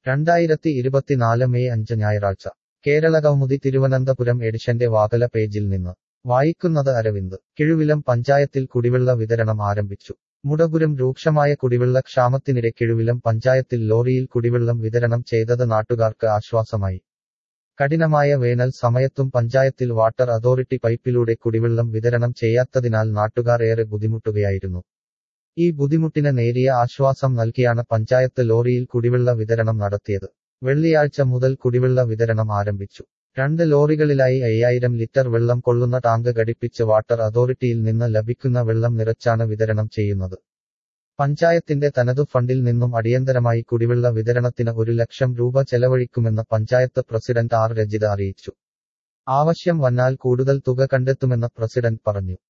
രണ്ടായിരത്തി ഇരുപത്തിനാല് മെയ് അഞ്ച് ഞായറാഴ്ച കേരളകൗമുദി തിരുവനന്തപുരം എഡിഷന്റെ വാകല പേജിൽ നിന്ന് വായിക്കുന്നത് അരവിന്ദ് കിഴുവിലം പഞ്ചായത്തിൽ കുടിവെള്ള വിതരണം ആരംഭിച്ചു മുടപുരം രൂക്ഷമായ കുടിവെള്ള ക്ഷാമത്തിനിടെ കിഴുവിലം പഞ്ചായത്തിൽ ലോറിയിൽ കുടിവെള്ളം വിതരണം ചെയ്തത് നാട്ടുകാർക്ക് ആശ്വാസമായി കഠിനമായ വേനൽ സമയത്തും പഞ്ചായത്തിൽ വാട്ടർ അതോറിറ്റി പൈപ്പിലൂടെ കുടിവെള്ളം വിതരണം ചെയ്യാത്തതിനാൽ നാട്ടുകാർ ഏറെ ബുദ്ധിമുട്ടുകയായിരുന്നു ഈ ബുദ്ധിമുട്ടിന് നേരിയ ആശ്വാസം നൽകിയാണ് പഞ്ചായത്ത് ലോറിയിൽ കുടിവെള്ള വിതരണം നടത്തിയത് വെള്ളിയാഴ്ച മുതൽ കുടിവെള്ള വിതരണം ആരംഭിച്ചു രണ്ട് ലോറികളിലായി അയ്യായിരം ലിറ്റർ വെള്ളം കൊള്ളുന്ന ടാങ്ക് ഘടിപ്പിച്ച് വാട്ടർ അതോറിറ്റിയിൽ നിന്ന് ലഭിക്കുന്ന വെള്ളം നിറച്ചാണ് വിതരണം ചെയ്യുന്നത് പഞ്ചായത്തിന്റെ തനതു ഫണ്ടിൽ നിന്നും അടിയന്തരമായി കുടിവെള്ള വിതരണത്തിന് ഒരു ലക്ഷം രൂപ ചെലവഴിക്കുമെന്ന് പഞ്ചായത്ത് പ്രസിഡന്റ് ആർ രജിത അറിയിച്ചു ആവശ്യം വന്നാൽ കൂടുതൽ തുക കണ്ടെത്തുമെന്ന് പ്രസിഡന്റ് പറഞ്ഞു